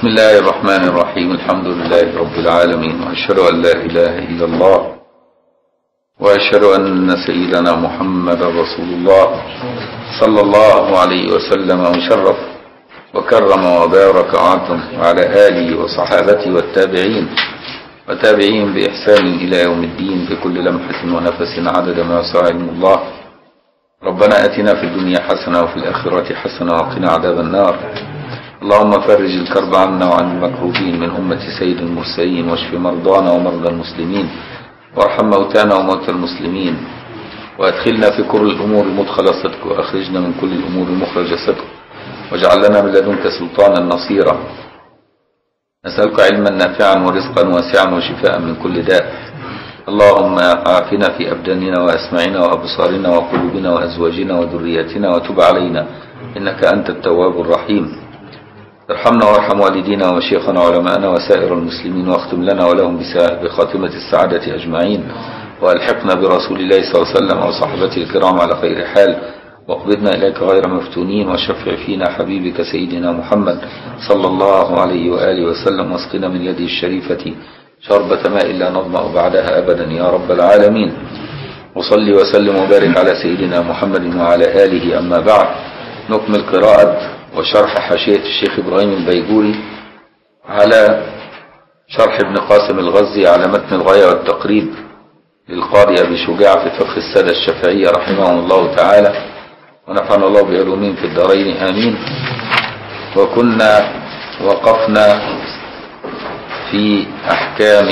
بسم الله الرحمن الرحيم الحمد لله رب العالمين وأشهد أن لا إله إلا الله وأشهد أن سيدنا محمد رسول الله صلى الله عليه وسلم وشرف وكرم وبارك وعظم وعلى آله وصحابته والتابعين وتابعين بإحسان إلى يوم الدين بكل لمحة ونفس عدد ما وسع علم الله ربنا أتنا في الدنيا حسنة وفي الآخرة حسنة وقنا عذاب النار اللهم فرج الكرب عنا وعن المكروبين من أمة سيد المرسلين واشف مرضانا ومرضى المسلمين وارحم موتانا وموتى المسلمين وادخلنا في كل الأمور مدخل صدق وأخرجنا من كل الأمور مخرج صدق واجعل لنا من لدنك سلطانا نصيرا نسألك علما نافعا ورزقا واسعا وشفاء من كل داء اللهم عافنا في أبداننا وأسماعنا وأبصارنا وقلوبنا وأزواجنا وذرياتنا وتب علينا إنك أنت التواب الرحيم ارحمنا وارحم والدينا وشيخنا وعلماءنا وسائر المسلمين واختم لنا ولهم بخاتمة السعادة أجمعين وألحقنا برسول الله صلى الله عليه وسلم وصحبته الكرام على خير حال واقبضنا إليك غير مفتونين وشفع فينا حبيبك سيدنا محمد صلى الله عليه وآله وسلم واسقنا من يده الشريفة شربة ماء لا نظمأ بعدها أبدا يا رب العالمين وصلي وسلم وبارك على سيدنا محمد وعلى آله أما بعد نكمل قراءة وشرح حاشية الشيخ إبراهيم البيجوري على شرح ابن قاسم الغزي على متن الغاية والتقريب للقاضي أبي شجاع في فقه السادة الشافعية رحمهم الله تعالى ونفعنا الله بعلومهم في الدارين آمين وكنا وقفنا في أحكام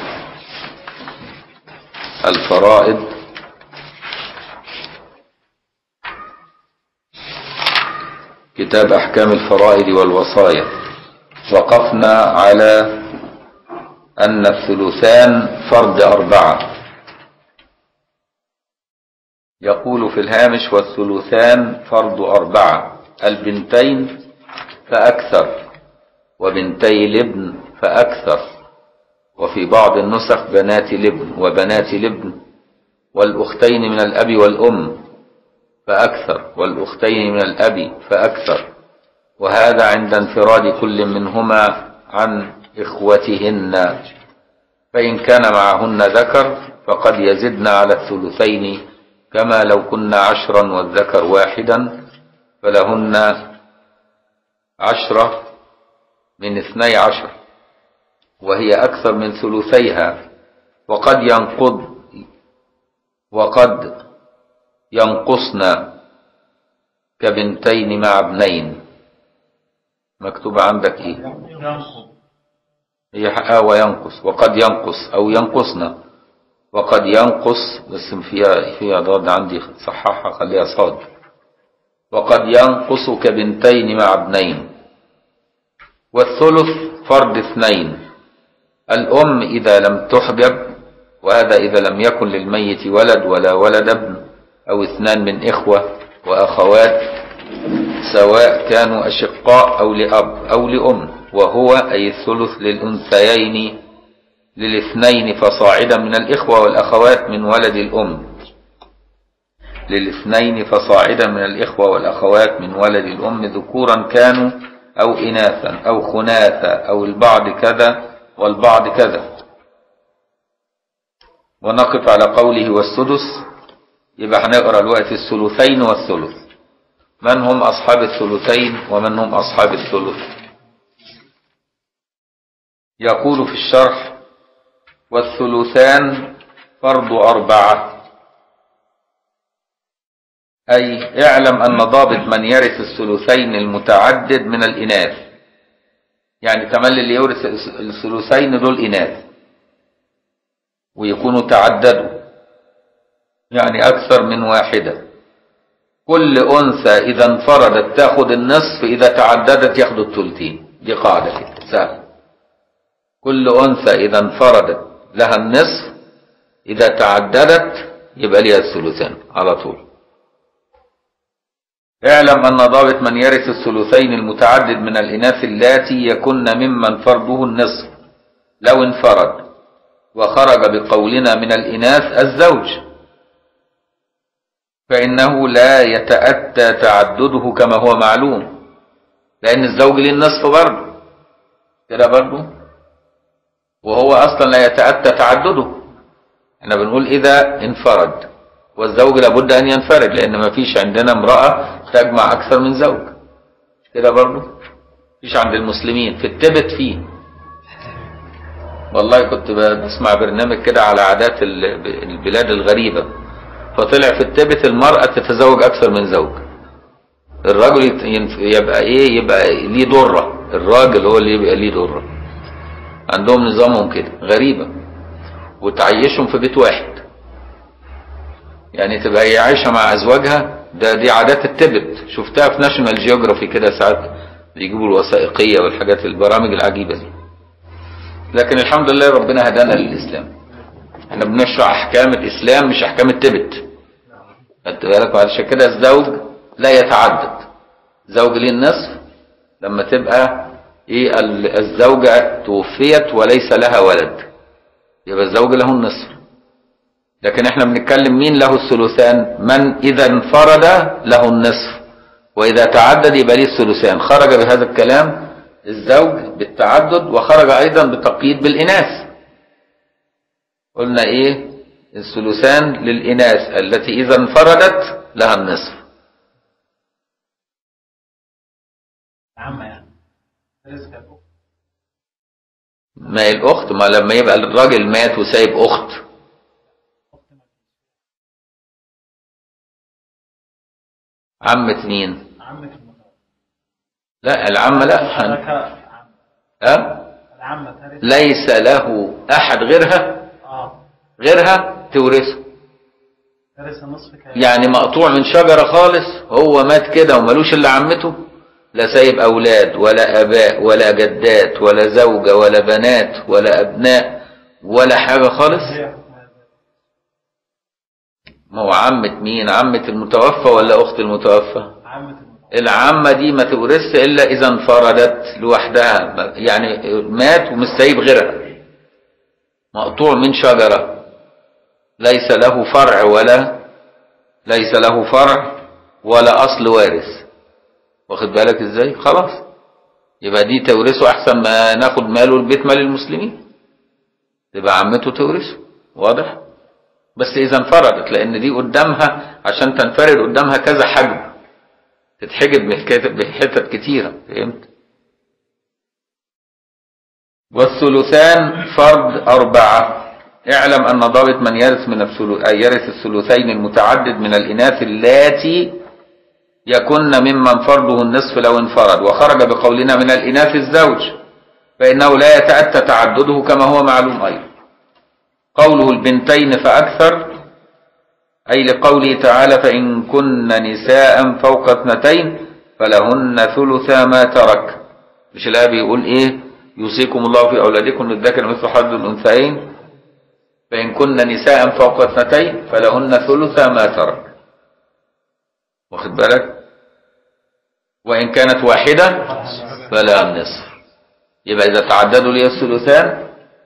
الفرائض كتاب أحكام الفرائض والوصايا وقفنا على أن الثلثان فرد أربعة يقول في الهامش والثلثان فرد أربعة البنتين فأكثر وبنتي الابن فأكثر وفي بعض النسخ بنات الابن وبنات الابن والأختين من الأب والأم فأكثر والأختين من الأب فأكثر وهذا عند انفراد كل منهما عن إخوتهن فإن كان معهن ذكر فقد يزدن على الثلثين كما لو كن عشرا والذكر واحدا فلهن عشرة من اثني عشر وهي أكثر من ثلثيها وقد ينقض وقد ينقصن كبنتين مع ابنين مكتوب عندك ايه هي حقها وينقص وقد ينقص او ينقصن وقد ينقص بس فيها فيها ضاد عندي صححها خليها صاد وقد ينقص كبنتين مع ابنين والثلث فرد اثنين الأم إذا لم تحجب وهذا إذا لم يكن للميت ولد ولا ولد ابن أو اثنان من إخوة وأخوات سواء كانوا أشقاء أو لأب أو لأم وهو أي الثلث للأنثيين للاثنين فصاعدا من الإخوة والأخوات من ولد الأم للاثنين فصاعدا من الإخوة والأخوات من ولد الأم ذكورا كانوا أو إناثا أو خناثا أو البعض كذا والبعض كذا ونقف على قوله والسدس يبقى هنقرا الوقت الثلثين والثلث من هم أصحاب الثلثين ومن هم أصحاب الثلث يقول في الشرح والثلثان فرض أربعة أي اعلم أن ضابط من يرث الثلثين المتعدد من الإناث يعني تملي اللي يورث الثلثين دول إناث ويكونوا تعددوا يعني أكثر من واحدة كل أنثى إذا انفردت تاخد النصف إذا تعددت ياخدوا الثلثين دي قاعدة كده سهل كل أنثى إذا انفردت لها النصف إذا تعددت يبقى ليها الثلثان على طول اعلم أن ضابط من يرث الثلثين المتعدد من الإناث اللاتي يكن ممن فرضه النصف لو انفرد وخرج بقولنا من الإناث الزوج فإنه لا يتأتى تعدده كما هو معلوم لأن الزوج ليه النصف برضه كده برضو وهو اصلا لا يتأتى تعدده احنا بنقول اذا انفرد والزوج لابد ان ينفرد لان ما فيش عندنا امرأة تجمع اكثر من زوج كده برضو فيش عند المسلمين في التبت فيه والله كنت بسمع برنامج كده على عادات ال- البلاد الغريبة فطلع في التبت المرأة تتزوج أكثر من زوج الراجل يت- ينف- يبقى إيه يبقى ليه ضرة الراجل هو اللي يبقى ليه ضرة عندهم نظامهم كده غريبة وتعيشهم في بيت واحد يعني تبقى هي عايشة مع أزواجها ده دي عادات التبت شفتها في ناشونال جيوغرافي كده ساعات بيجيبوا الوثائقية والحاجات البرامج العجيبة دي لكن الحمد لله ربنا هدانا للإسلام احنا بنشرح أحكام الإسلام مش أحكام التبت خدت بالك وعشان كده الزوج لا يتعدد زوج ليه النصف لما تبقى ايه ال- الزوجة توفيت وليس لها ولد يبقى الزوج له النصف لكن احنا بنتكلم مين له الثلثان من اذا انفرد له النصف واذا تعدد يبقى ليه الثلثان خرج بهذا الكلام الزوج بالتعدد وخرج ايضا بالتقييد بالاناث قلنا ايه الثلثان للاناث التي اذا انفردت لها النصف عامة يعني رزق الأخت ما هي الاخت ما لما يبقى الراجل مات وسايب اخت عمة مين عمة المطار لا العمة لا حضرتك عم- ها العمة ترث ليس له احد غيرها اه غيرها تورثه ترث نصف كام يعني مقطوع من شجرة خالص هو مات كده وملوش الا عمته لا سايب اولاد ولا اباء ولا جدات ولا زوجة ولا بنات ولا ابناء ولا حاجة خالص هي حكم هذا. ما هو عمة مين عمة المتوفى ولا اخت المتوفى عمة المطار العمة دي ما تورثش الا اذا انفردت لوحدها يعني مات ومش سايب غيرها مقطوع من شجرة ليس له فرع ولا ليس له فرع ولا اصل وارث واخد بالك ازاي خلاص يبقى دي تورثه احسن ما ناخد ماله البيت مال المسلمين تبقى عمته تورثه واضح بس اذا انفردت لان دي قدامها عشان تنفرد قدامها كذا حجم تتحجب بحكاية- بحتت كتيرة فهمت والثلثان فرض أربعة اعلم أن ضابط من يرث من الثلث أي يرث الثلثين المتعدد من الإناث اللاتي يكن ممن فرضه النصف لو انفرد وخرج بقولنا من الإناث الزوج فإنه لا يتأتى تعدده كما هو معلوم أيضا قوله البنتين فأكثر أي لقوله تعالى فإن كن نساء فوق اثنتين فلهن ثلثا ما ترك مش الآية بيقول إيه يوصيكم الله في أولادكم للذكر مثل حظ الأنثيين فإن كن نساء فوق اثنتين فلهن ثلثا ما ترك واخد بالك وإن كانت واحدة فلا النصف يبقى إذا تعددوا لي الثلثان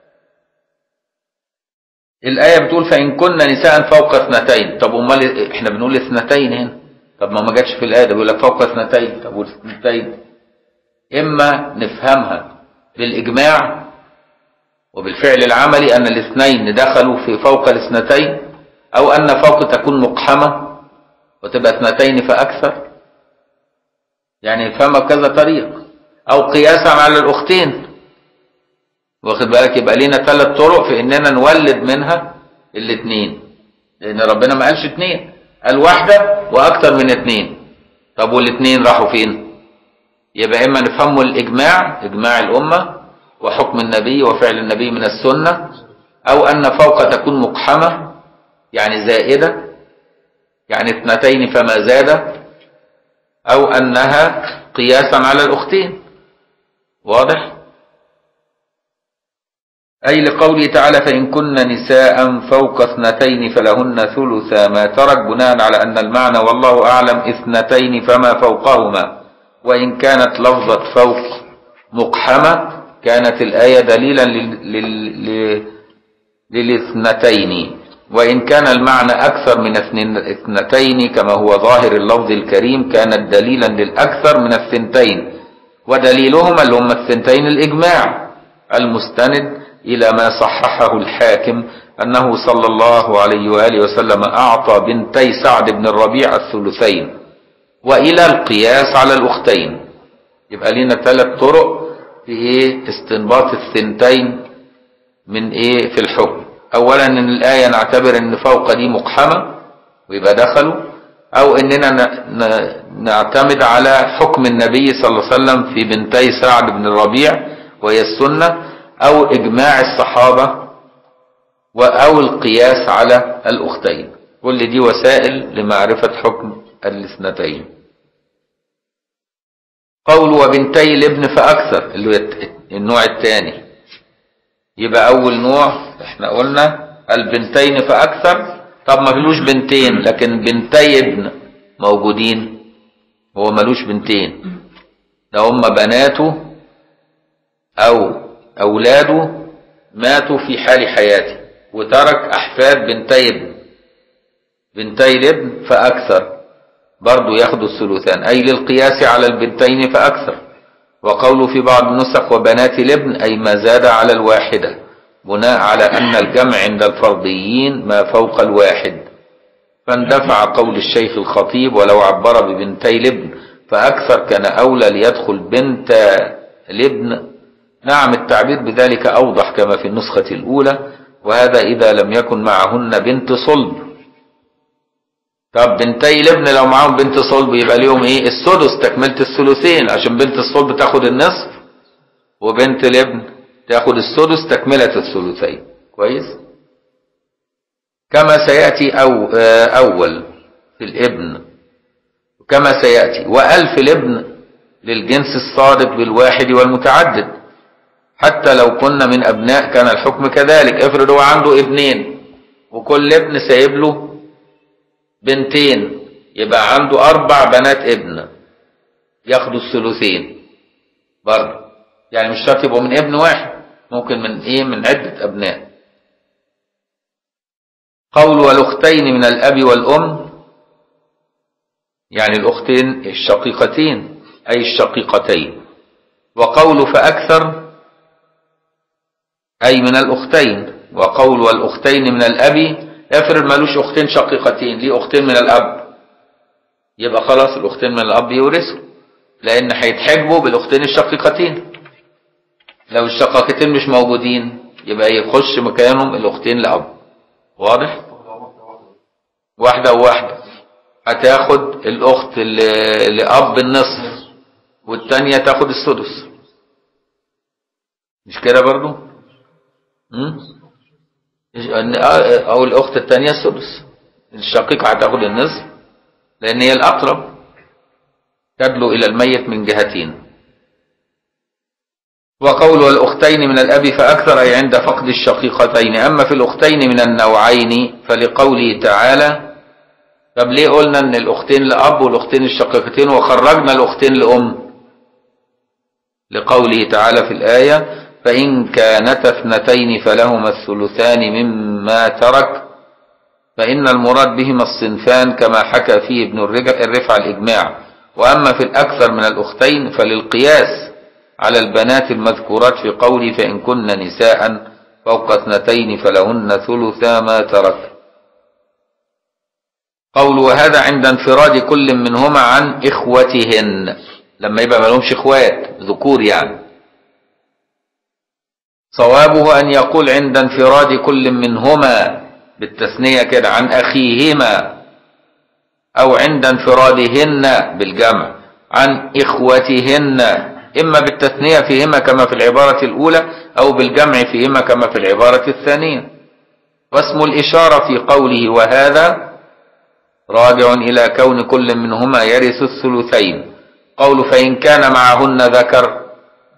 الآية بتقول فإن كن نساء فوق اثنتين طب أمال إحنا بنقول اثنتين هنا طب ما ما جاتش في الآية ده بيقول لك فوق اثنتين طب والاثنتين إما نفهمها بالإجماع وبالفعل العملي أن الاثنين دخلوا في فوق الاثنتين أو أن فوق تكون مقحمة وتبقى اثنتين فأكثر يعني نفهمها بكذا طريق أو قياسا على الأختين واخد بالك يبقى لينا ثلاث طرق في اننا نولد منها الاثنين لان ربنا ما قالش اثنين قال واحده واكثر من اثنين طب والاثنين راحوا فين يبقى اما نفهمه الاجماع اجماع الامه وحكم النبي وفعل النبي من السنه او ان فوق تكون مقحمه يعني زائده يعني اثنتين فما زاد او انها قياسا على الاختين واضح أي لقوله تعالى فإن كن نساء فوق اثنتين فلهن ثلثا ما ترك بناء على أن المعنى والله أعلم اثنتين فما فوقهما وإن كانت لفظة فوق مقحمة كانت الآية دليلا لل... لل... لل... للاثنتين وإن كان المعنى أكثر من اثنين- اثنتين كما هو ظاهر اللفظ الكريم كانت دليلا للأكثر من الثنتين ودليلهما اللي هم الثنتين الإجماع المستند إلى ما صححه الحاكم أنه صلى الله عليه وآله وسلم أعطى بنتي سعد بن الربيع الثلثين وإلى القياس على الأختين يبقى لنا ثلاث طرق في إيه استنباط الثنتين من إيه في الحكم أولا إن الآية نعتبر إن فوق دي مقحمة ويبقى دخلوا أو إننا ن- ن- نعتمد على حكم النبي صلى الله عليه وسلم في بنتي سعد بن الربيع وهي السنة أو إجماع الصحابة و- أو القياس على الأختين كل دي وسائل لمعرفة حكم الاثنتين قول وبنتي الابن فأكثر اللي هو الت- النوع الثاني يبقى أول نوع احنا قلنا البنتين فأكثر طب ما فيلوش بنتين لكن بنتي ابن موجودين هو ملوش بنتين ده هم بناته أو أولاده ماتوا في حال حياته وترك أحفاد بنتي ابن بنتي الابن فأكثر برضو ياخدوا الثلثان أي للقياس على البنتين فأكثر وقوله في بعض النسخ وبنات الابن أي ما زاد على الواحدة بناء على أن الجمع عند الفرضيين ما فوق الواحد فاندفع قول الشيخ الخطيب ولو عبر ببنتي الابن فأكثر كان أولى ليدخل بنت الابن نعم التعبير بذلك أوضح كما في النسخة الأولى وهذا إذا لم يكن معهن بنت صلب طب بنتي الابن لو معاهم بنت صلب يبقى ليهم ايه السدس تكملة الثلثين عشان بنت الصلب تاخد النصف وبنت الابن تاخد السدس تكملة الثلثين كويس كما سيأتي أو آه، أول في الابن كما سيأتي وألف الابن للجنس الصادق بالواحد والمتعدد حتى لو كنا من أبناء كان الحكم كذلك افرض هو عنده ابنين وكل ابن سايب له بنتين يبقى عنده أربع بنات ابن ياخدوا الثلثين برضه يعني مش شرط يبقوا من ابن واحد ممكن من ايه من عدة أبناء قول والأختين من الأب والأم يعني الأختين الشقيقتين أي الشقيقتين وقول فأكثر أي من الأختين وقول والأختين من الأب افرض مالوش أختين شقيقتين ليه أختين من الأب يبقى خلاص الأختين من الأب يورثوا لأن هيتحجبوا بالأختين الشقيقتين لو الشقيقتين مش موجودين يبقى يخش مكانهم الأختين لأب واضح؟ واحدة وواحدة هتاخد الأخت ل- لأب النصف والتانية تاخد السدس مش كده برضو؟ مم؟ إن- أو الأخت التانية السدس الشقيقة هتاخد النصف لأن هي الأقرب تدلو إلى الميت من جهتين وقول والأختين من الأب فأكثر أي عند فقد الشقيقتين أما في الأختين من النوعين فلقوله تعالى طب ليه قلنا أن الأختين لأب والأختين الشقيقتين وخرجنا الأختين لأم لقوله تعالى في الآية فإن كانتا اثنتين فلهما الثلثان مما ترك فإن المراد بهما الصنفان كما حكى فيه ابن الرجع- الرفع الإجماع وأما في الأكثر من الأختين فللقياس على البنات المذكورات في قوله فإن كن نساء فوق اثنتين فلهن ثلثا ما ترك قول وهذا عند انفراد كل منهما عن إخوتهن لما يبقى ما لهمش إخوات ذكور يعني صوابه أن يقول عند انفراد كل منهما بالتثنية كده عن أخيهما أو عند انفرادهن بالجمع عن إخوتهن إما بالتثنية فيهما كما في العبارة الأولى أو بالجمع فيهما كما في العبارة الثانية واسم الإشارة في قوله وهذا راجع إلى كون كل منهما يرث الثلثين قول فإن كان معهن ذكر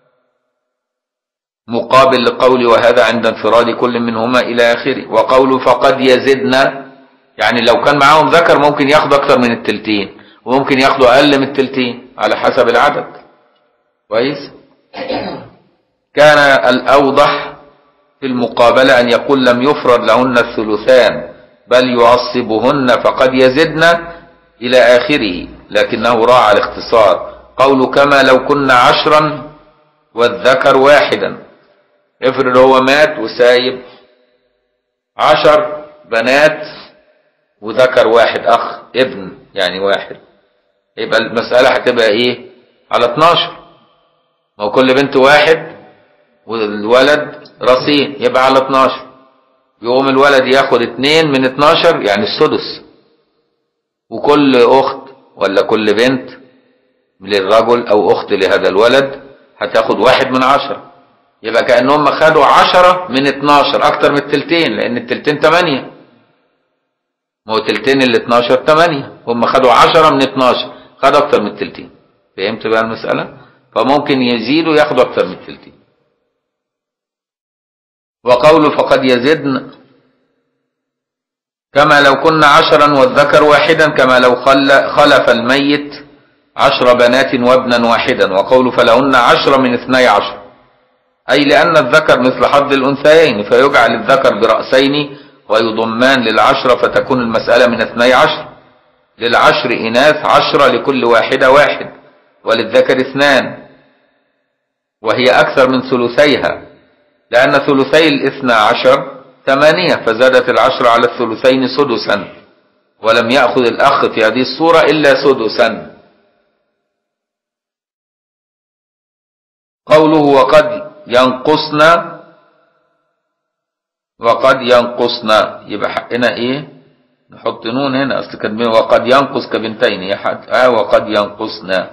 مقابل لقول وهذا عند انفراد كل منهما إلى آخره وقول فقد يزدن يعني لو كان معاهم ذكر ممكن ياخدوا أكثر من التلتين وممكن ياخدوا أقل من التلتين على حسب العدد كويس كان الأوضح في المقابلة أن يقول لم يفرض لهن الثلثان بل يعصبهن فقد يزدن إلى آخره لكنه راعى الاختصار قوله كما لو كنا عشرا والذكر واحدا افرض هو مات وسايب عشر بنات وذكر واحد اخ ابن يعني واحد يبقى المسألة هتبقى ايه على 12 ما هو كل بنت واحد والولد راسين يبقى على 12 يقوم الولد ياخد اتنين من 12 يعني السدس وكل اخت ولا كل بنت للرجل او اخت لهذا الولد هتاخد واحد من عشرة يبقى كأنهم خدوا عشرة من 12 اكتر من التلتين لان التلتين 8 ما هو تلتين ال 12 8 هم خدوا 10 من 12 خدوا اكتر من التلتين فهمت بقى المسألة فممكن يزيدوا ياخدوا اكتر من التلتين وقوله فقد يزدن كما لو كنا عشرا والذكر واحدا كما لو خل خلف الميت عشر بنات وابنا واحدا وقوله فلهن عشر من اثني عشر أي لأن الذكر مثل حظ الأنثيين فيجعل الذكر برأسين ويضمان للعشرة فتكون المسألة من اثني عشر للعشر إناث عشرة لكل واحدة واحد وللذكر اثنان وهي أكثر من ثلثيها لأن ثلثي الاثنى عشر ثمانية فزادت العشر على الثلثين سدسا ولم يأخذ الأخ في هذه الصورة إلا سدسا قوله وقد ينقصنا وقد ينقصنا يبقى حقنا ايه نحط نون هنا اصل كاتبين وقد ينقص كبنتين يا حد اه وقد ينقصنا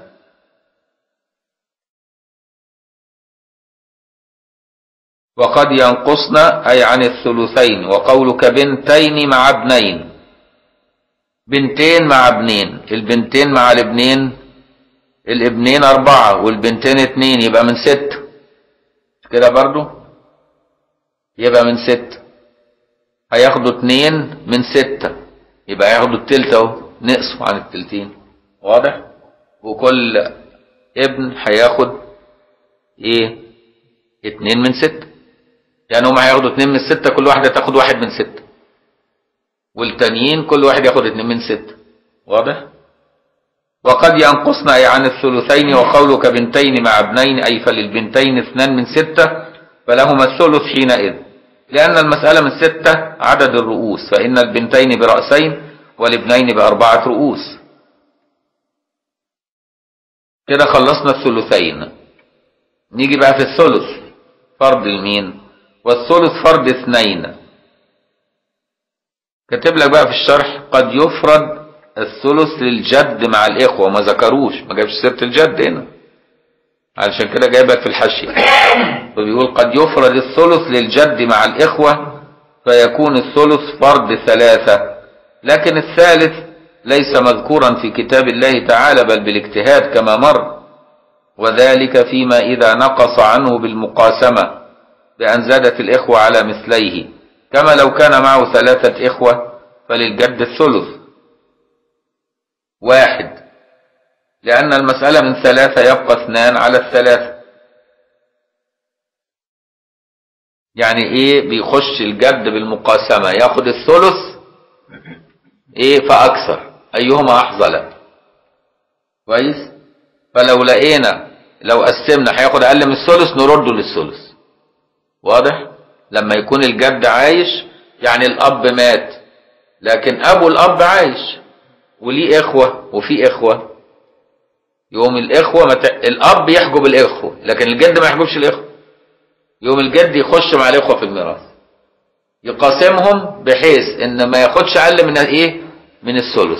وقد ينقصنا أي عن الثلثين وقولك بنتين مع ابنين بنتين مع ابنين البنتين مع الابنين الابنين أربعة والبنتين اتنين يبقى من ست كده برضو يبقى من ست هياخدوا اتنين من ستة يبقى هياخدوا التلت اهو نقصوا عن التلتين واضح وكل ابن هياخد ايه اتنين من ستة يعني هم هياخدوا اتنين من ستة كل واحدة تاخد واحد من ستة والتانيين كل واحد ياخد اتنين من ستة واضح وقد ينقصن أي عن الثلثين وقولك بنتين مع ابنين أي فللبنتين اثنان من ستة فلهما الثلث حينئذ لأن المسألة من ستة عدد الرؤوس فإن البنتين برأسين والابنين بأربعة رؤوس كده خلصنا الثلثين نيجي بقى في الثلث فرض المين والثلث فرض اثنين كاتب لك بقى في الشرح قد يفرض الثلث للجد مع الإخوة ما ذكروش ما جابش سيرة الجد هنا علشان كده جايبك في الحاشية فبيقول قد يفرض الثلث للجد مع الإخوة فيكون الثلث فرض ثلاثة لكن الثالث ليس مذكورا في كتاب الله تعالى بل بالاجتهاد كما مر وذلك فيما إذا نقص عنه بالمقاسمة بأن زادت الإخوة على مثليه كما لو كان معه ثلاثة إخوة فللجد الثلث واحد لأن المسألة من ثلاثة يبقى اثنان على الثلاثة يعني ايه بيخش الجد بالمقاسمة ياخد الثلث ايه فأكثر أيهما أحظى كويس فلو لقينا لو قسمنا هياخد أقل من الثلث نرده للثلث واضح لما يكون الجد عايش يعني الأب مات لكن أبو الأب عايش وليه إخوة وفي إخوة يوم الإخوة مت... الأب يحجب الإخوة لكن الجد ما يحجبش الإخوة يوم الجد يخش مع الإخوة في الميراث يقاسمهم بحيث إن ما ياخدش أقل من إيه من الثلث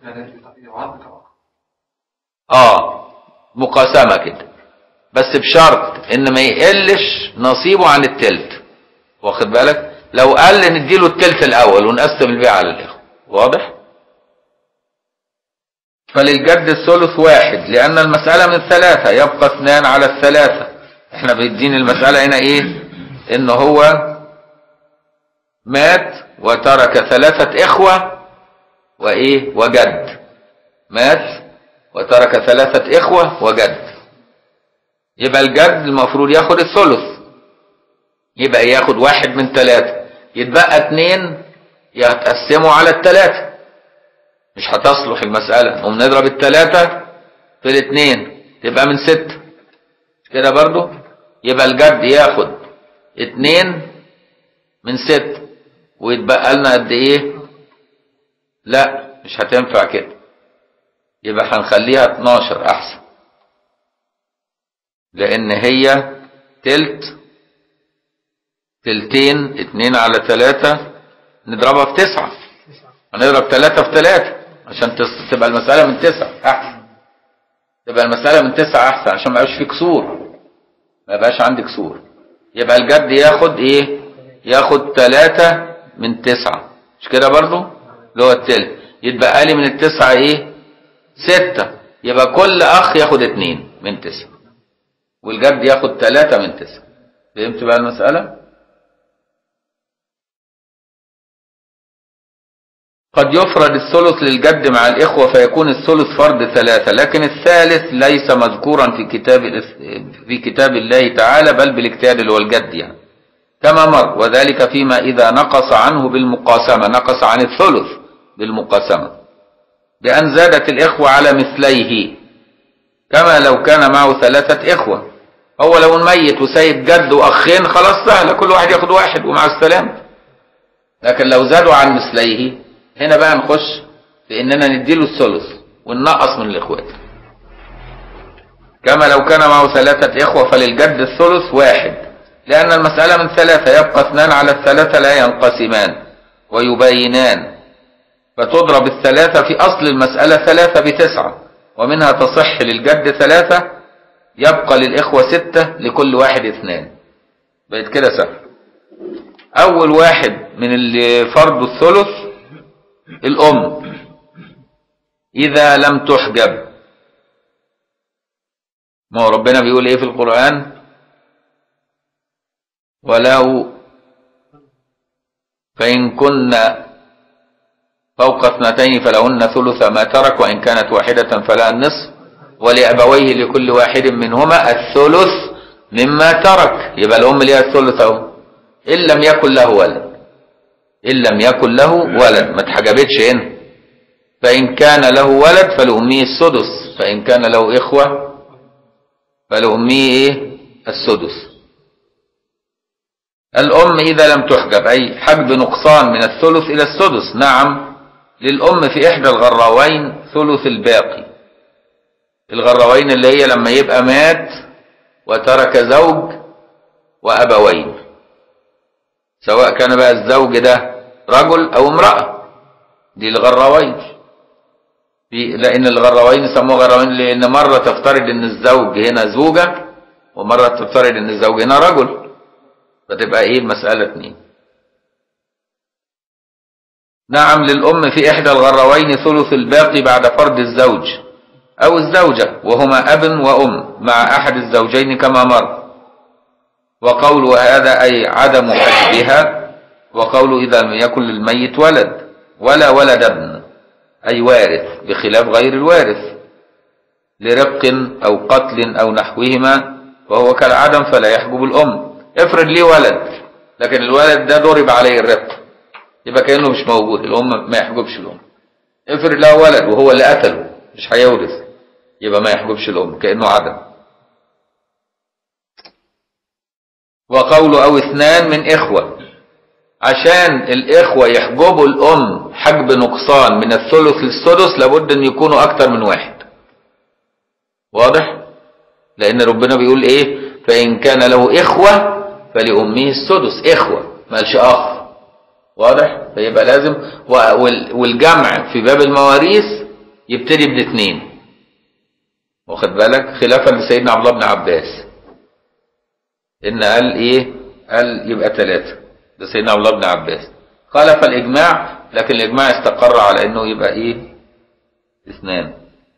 آه مقاسمة كده بس بشرط إن ما يقلش نصيبه عن التلت واخد بالك لو قل نديله التلت الأول ونقسم البيع على الإخوة واضح فللجد الثلث واحد لأن المسألة من ثلاثة يبقى اثنان على الثلاثة احنا بيدين المسألة هنا ايه ان هو مات وترك ثلاثة اخوة وايه وجد مات وترك ثلاثة اخوة وجد يبقى الجد المفروض ياخد الثلث يبقى ياخد واحد من ثلاثة يتبقى اتنين يتقسموا على الثلاثة مش هتصلح المسألة نقوم نضرب الثلاثة في الاثنين تبقى من ستة مش كده برضو يبقى الجد ياخد اتنين من ستة ويتبقى لنا قد ايه لا مش هتنفع كده يبقى هنخليها 12 احسن لان هي تلت تلتين اتنين على تلاتة نضربها في تسعة هنضرب تلاتة في تلاتة عشان تص- تبقى المسألة من تسعة أحسن تبقى المسألة من تسعة أحسن عشان ما يبقاش في كسور ما يبقاش عندي كسور يبقى الجد ياخد إيه؟ ياخد تلاتة من تسعة مش كده برضو؟ اللي هو التلت يتبقى لي من التسعة إيه؟ ستة يبقى كل أخ ياخد اتنين من تسعة والجد ياخد تلاتة من تسعة فهمت بقى المسألة؟ قد يفرد الثلث للجد مع الإخوة فيكون الثلث فرد ثلاثة لكن الثالث ليس مذكورا في كتاب الإس- في كتاب الله تعالى بل بالاجتهاد اللي هو الجد يعني كما مر وذلك فيما إذا نقص عنه بالمقاسمة نقص عن الثلث بالمقاسمة بأن زادت الإخوة على مثليه كما لو كان معه ثلاثة إخوة هو لو ميت وسايب جد وأخين خلاص سهلة كل واحد ياخد واحد ومع السلامة لكن لو زادوا عن مثليه هنا بقى نخش في اننا نديله الثلث وننقص من الاخوات كما لو كان معه ثلاثة اخوة فللجد الثلث واحد لان المسألة من ثلاثة يبقى اثنان على الثلاثة لا ينقسمان ويباينان فتضرب الثلاثة في اصل المسألة ثلاثة بتسعة ومنها تصح للجد ثلاثة يبقى للاخوة ستة لكل واحد اثنان بقت كده سهل اول واحد من اللي فرض الثلث الام اذا لم تحجب ما هو ربنا بيقول ايه في القرآن ولو فإن كن فوق اثنتين فلهن ثلث ما ترك وإن كانت واحدة فلها النصف ولأبويه لكل واحد منهما الثلث مما ترك يبقى الأم ليها الثلث أهو إن لم يكن له ولد إن لم يكن له ولد ما اتحجبتش هنا فإن كان له ولد فلأمه السدس فإن كان له إخوة فلأمه إيه السدس الأم إذا لم تحجب أي حجب نقصان من الثلث إلى السدس نعم للأم في إحدى الغراوين ثلث الباقي الغراوين اللي هي لما يبقى مات وترك زوج وأبوين سواء كان بقى الزوج ده رجل أو امرأة دي الغراوين في لأن الغراوين يسموها غراوين لأن مرة تفترض إن الزوج هنا زوجة ومرة تفترض إن الزوج هنا رجل فتبقى إيه المسألة اتنين نعم للأم في إحدى الغراوين ثلث الباقي بعد فرض الزوج أو الزوجة وهما أب وأم مع أحد الزوجين كما مر وقول هذا أي عدم حجبها وقول إذا لم يكن للميت ولد ولا ولد ابن أي وارث بخلاف غير الوارث لرق أو قتل أو نحوهما وهو كالعدم فلا يحجب الأم افرض ليه ولد لكن الولد ده ضرب عليه الرق يبقى كأنه مش موجود الأم ما يحجبش الأم افرض له ولد وهو اللي قتله مش هيورث يبقى ما يحجبش الأم كأنه عدم وقول أو اثنان من إخوة عشان الإخوة يحجبوا الأم حجب نقصان من الثلث للسدس لابد أن يكونوا أكتر من واحد واضح؟ لأن ربنا بيقول إيه؟ فإن كان له إخوة فلأمه السدس إخوة ما قالش أخ واضح؟ فيبقى لازم وال- والجمع في باب المواريث يبتدي بالاثنين واخد بالك؟ خلافا لسيدنا عبد الله بن عباس إن قال إيه؟ قال يبقى ثلاثة ده سيدنا عبد الله بن عباس خالف الإجماع لكن الإجماع استقر على إنه يبقى إيه؟ اثنان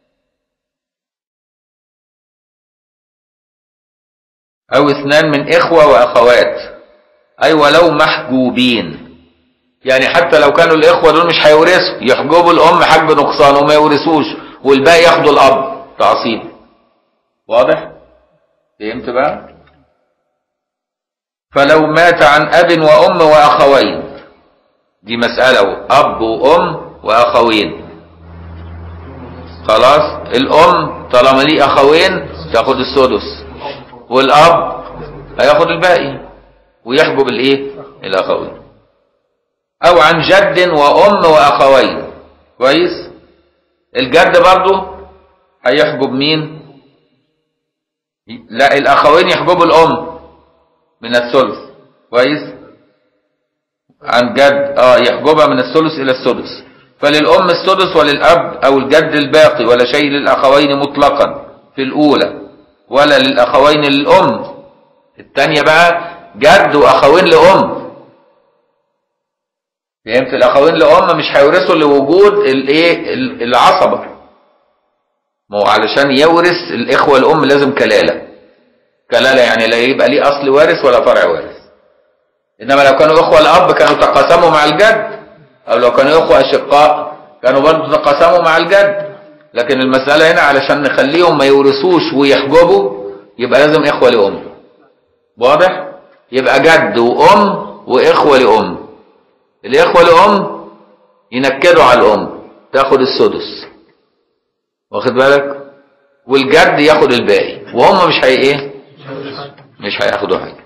أو اثنان من إخوة وأخوات أي ولو محجوبين يعني حتى لو كانوا الإخوة دول مش هيورثوا يحجبوا الأم حجب نقصان وما يورثوش والباقي ياخدوا الأب تعصيب واضح؟ فهمت بقى؟ فلو مات عن أب وأم وأخوين دي مسألة أب وأم وأخوين خلاص الأم طالما ليه أخوين تاخد السدس والاب هياخد الباقي ويحجب الايه الاخوين او عن جد وام واخوين كويس الجد برضه هيحجب مين لا الاخوين يحجبوا الام من الثلث كويس عن جد اه يحجبها من الثلث الى السدس فللام السدس وللاب او الجد الباقي ولا شيء للاخوين مطلقا في الاولى ولا للاخوين للام الثانيه بقى جد واخوين لام فهمت الاخوين لام مش هيورثوا لوجود الايه ال- العصبه ما هو علشان يورث الاخوه الام لازم كلاله كلاله يعني لا يبقى ليه اصل وارث ولا فرع وارث انما لو كانوا اخوه الاب كانوا تقاسموا مع الجد او لو كانوا اخوه اشقاء كانوا برضه تقاسموا مع الجد لكن المساله هنا علشان نخليهم ما يورثوش ويحجبوا يبقى لازم اخوه لام واضح يبقى جد وام واخوه لام الاخوه لام ينكدوا على الام تاخد السدس واخد بالك والجد ياخد الباقي وهم مش هي ايه مش هياخدوا حاجه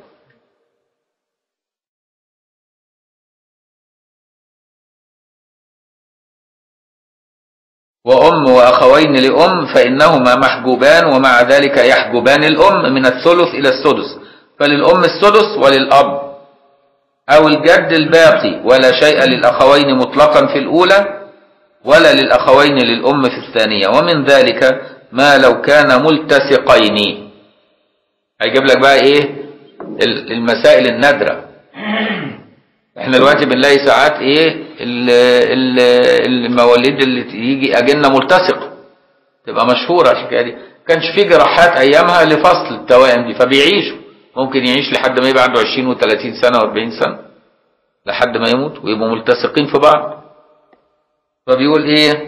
وأم وأخوين لأم فإنهما محجوبان ومع ذلك يحجبان الأم من الثلث إلى السدس فللأم السدس وللأب أو الجد الباقي ولا شيء للأخوين مطلقا في الأولى ولا للأخوين للأم في الثانية ومن ذلك ما لو كان ملتصقين هيجيب لك بقى إيه ال- المسائل النادرة احنا دلوقتي بنلاقي ساعات ايه ال- ال- المواليد اللي يجي اجنه ملتصقه تبقى مشهوره الحكايه دي كانش في جراحات ايامها لفصل التوائم دي فبيعيشوا ممكن يعيش لحد ما يبقى عنده 20 و30 سنه و40 سنه لحد ما يموت ويبقوا ملتصقين في بعض فبيقول ايه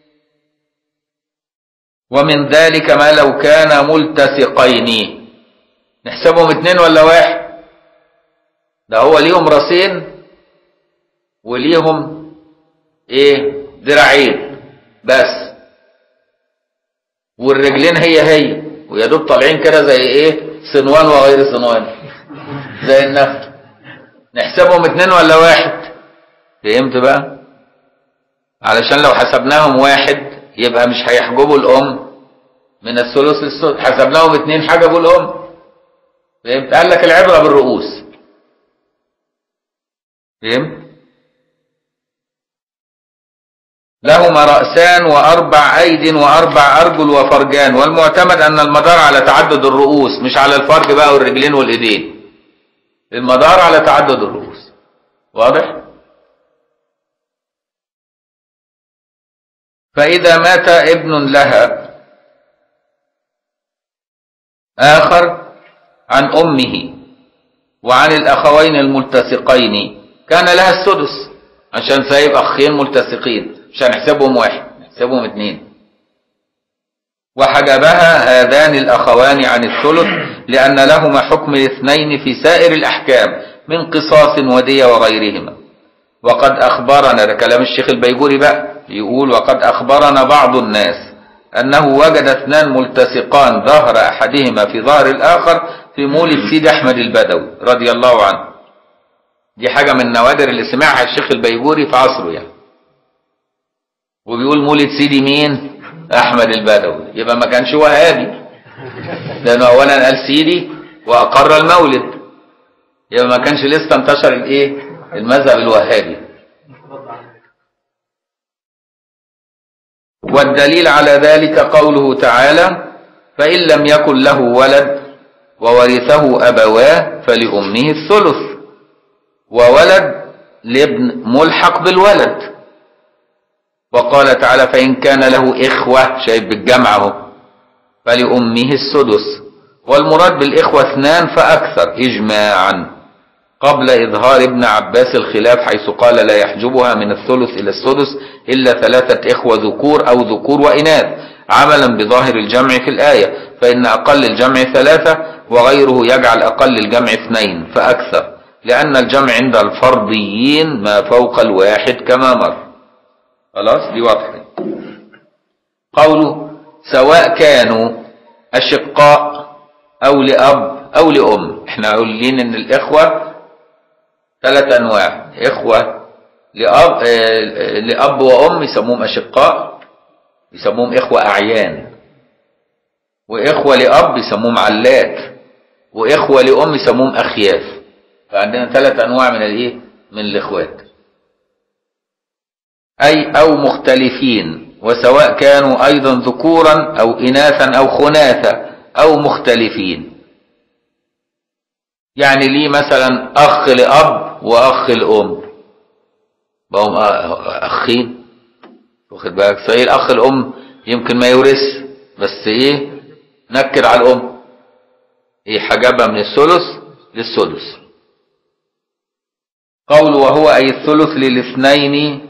ومن ذلك ما لو كان ملتصقين نحسبهم اتنين ولا واحد ده هو ليهم راسين وليهم ايه ذراعين بس والرجلين هي هي ويا دوب طالعين كده زي ايه صنوان وغير صنوان زي النخل نحسبهم اتنين ولا واحد فهمت بقى علشان لو حسبناهم واحد يبقى مش هيحجبوا الام من الثلث للسدس حسبناهم اتنين حجبوا الام فهمت قال لك العبره بالرؤوس فهمت لهما رأسان وأربع أيد وأربع أرجل وفرجان والمعتمد أن المدار على تعدد الرؤوس مش على الفرج بقى والرجلين والإيدين المدار على تعدد الرؤوس واضح فإذا مات ابن لها آخر عن أمه وعن الأخوين الملتصقين كان لها السدس عشان سايب أخين ملتصقين مش هنحسبهم واحد نحسبهم اتنين وحجبها هذان الأخوان عن الثلث لأن لهما حكم الاثنين في سائر الأحكام من قصاص ودية وغيرهما وقد أخبرنا ده كلام الشيخ البيجوري بقى يقول وقد أخبرنا بعض الناس أنه وجد اثنان ملتصقان ظهر أحدهما في ظهر الآخر في مولد سيد أحمد البدوي رضي الله عنه دي حاجة من النوادر اللي سمعها الشيخ البيجوري في عصره يعني وبيقول مولد سيدي مين أحمد البدوي يبقى ما كانش وهابي لأنه أولا قال سيدي وأقر المولد يبقى ما كانش لسه انتشر الإيه المذهب الوهابي والدليل على ذلك قوله تعالى فإن لم يكن له ولد وورثه أبواه فلأمه الثلث وولد لابن ملحق بالولد وقال تعالى فإن كان له إخوة شايف بالجمع اهو فلأمه السدس والمراد بالإخوة اثنان فأكثر إجماعا قبل إظهار ابن عباس الخلاف حيث قال لا يحجبها من الثلث إلى السدس إلا ثلاثة إخوة ذكور أو ذكور وإناث عملا بظاهر الجمع في الآية فإن أقل الجمع ثلاثة وغيره يجعل أقل الجمع اثنين فأكثر لأن الجمع عند الفرضيين ما فوق الواحد كما مر خلاص دي واضحة قوله سواء كانوا أشقاء أو لأب أو لأم احنا قايلين إن الإخوة ثلاث أنواع إخوة لأب, آه، لأب وأم يسموهم أشقاء يسموهم إخوة أعيان وإخوة لأب يسموهم علات وإخوة لأم يسموهم أخياف فعندنا ثلاث أنواع من الإيه؟ من الإخوات أي أو مختلفين وسواء كانوا أيضا ذكورا أو إناثا أو خناثا أو مختلفين يعني لي مثلا أخ لأب وأخ لأم بقوا أخين واخد بالك فإيه الأخ الأم يمكن ما يورث بس إيه نكر على الأم إيه حجبها من الثلث للسدس قول وهو أي الثلث للاثنين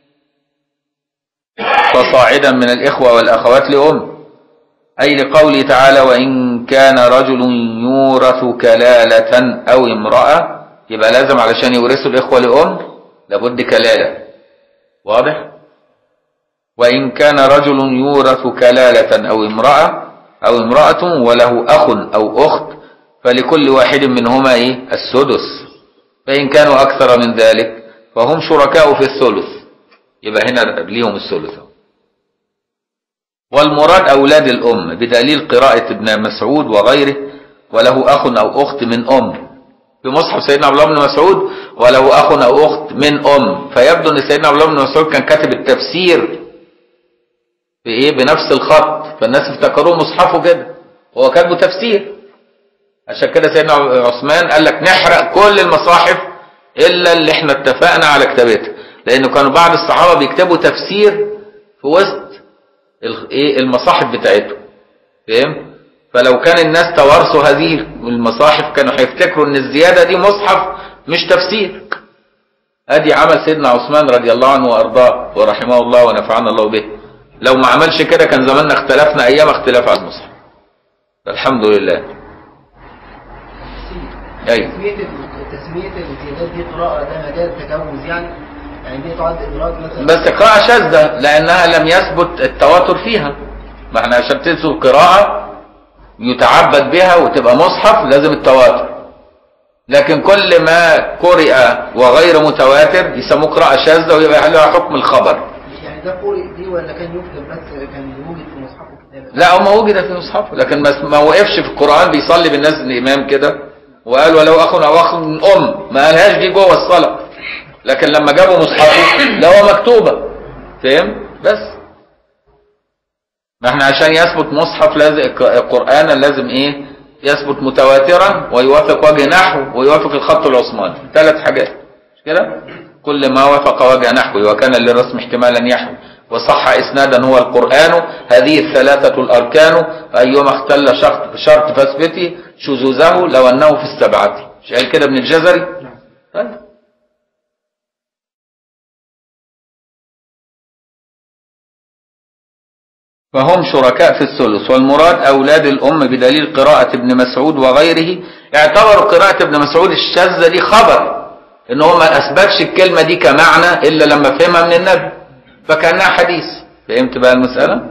فصاعدا من الإخوة والأخوات لأم أي لقوله تعالى وإن كان رجل يورث كلالة أو امرأة يبقى لازم علشان يورثوا الإخوة لأم لابد كلالة واضح وإن كان رجل يورث كلالة أو امرأة أو امرأة وله أخ أو أخت فلكل واحد منهما إيه السدس فإن كانوا أكثر من ذلك فهم شركاء في الثلث يبقى هنا ليهم الثلث والمراد أولاد الأم بدليل قراءة ابن مسعود وغيره وله أخ أو أخت من أم في مصحف سيدنا عبد الله بن مسعود وله أخ أو أخت من أم فيبدو أن سيدنا عبد الله بن مسعود كان كاتب التفسير في إيه بنفس الخط فالناس افتكروه مصحفه كده هو كاتبه تفسير عشان كده سيدنا عثمان قال لك نحرق كل المصاحف إلا اللي احنا اتفقنا على كتابتها لأنه كانوا بعض الصحابة بيكتبوا تفسير في وسط ايه المصاحف بتاعتهم فاهم فلو كان الناس توارثوا هذه المصاحف كانوا هيفتكروا ان الزيادة دي مصحف مش تفسير ادي عمل سيدنا عثمان رضي الله عنه وارضاه ورحمه الله ونفعنا الله به لو ما عملش كده كان زماننا اختلفنا ايام اختلاف على المصحف فالحمد لله ايوه تسمية تسمية الزيادات دي قراءة ده مجال تجوز يعني يعني دي تعد إدراك مثلا بس قراءة شاذة لأنها لم يثبت التواتر فيها ما احنا عشان تثبت قراءة يتعبد بها وتبقى مصحف لازم التواتر لكن كل ما قرئ وغير متواتر يسموه قراءة شاذة ويبقى لها حكم الخبر يعني ده قرئ دي ولا كان يكتب بس كان يوجد في مصحفه كتابة لا هو وجد في مصحفه لكن ما ما وقفش في القرآن بيصلي بالناس الإمام كده وقال ولو أخ أو أخ من أم ما قالهاش دي جوه الصلاة لكن لما جابوا مصحفه لا هو مكتوبة فاهم بس ما احنا عشان يثبت مصحف لازم قرآنا لازم ايه يثبت متواترا ويوافق وجه نحو ويوافق الخط العثماني ثلاث حاجات مش كده كل ما وافق وجه نحو وكان للرسم احتمالا يحوي وصح اسنادا هو القرآن هذه الثلاثة الاركان ايما اختل شرط شرط فاثبتي شذوذه لو انه في السبعة مش قال كده ابن الجزري طيب فهم شركاء في الثلث والمراد أولاد الأم بدليل قراءة ابن مسعود وغيره اعتبروا قراءة ابن مسعود الشاذة دي خبر إن هو ما أثبتش الكلمة دي كمعنى إلا لما فهمها من النبي فكأنها حديث فهمت بقى المسألة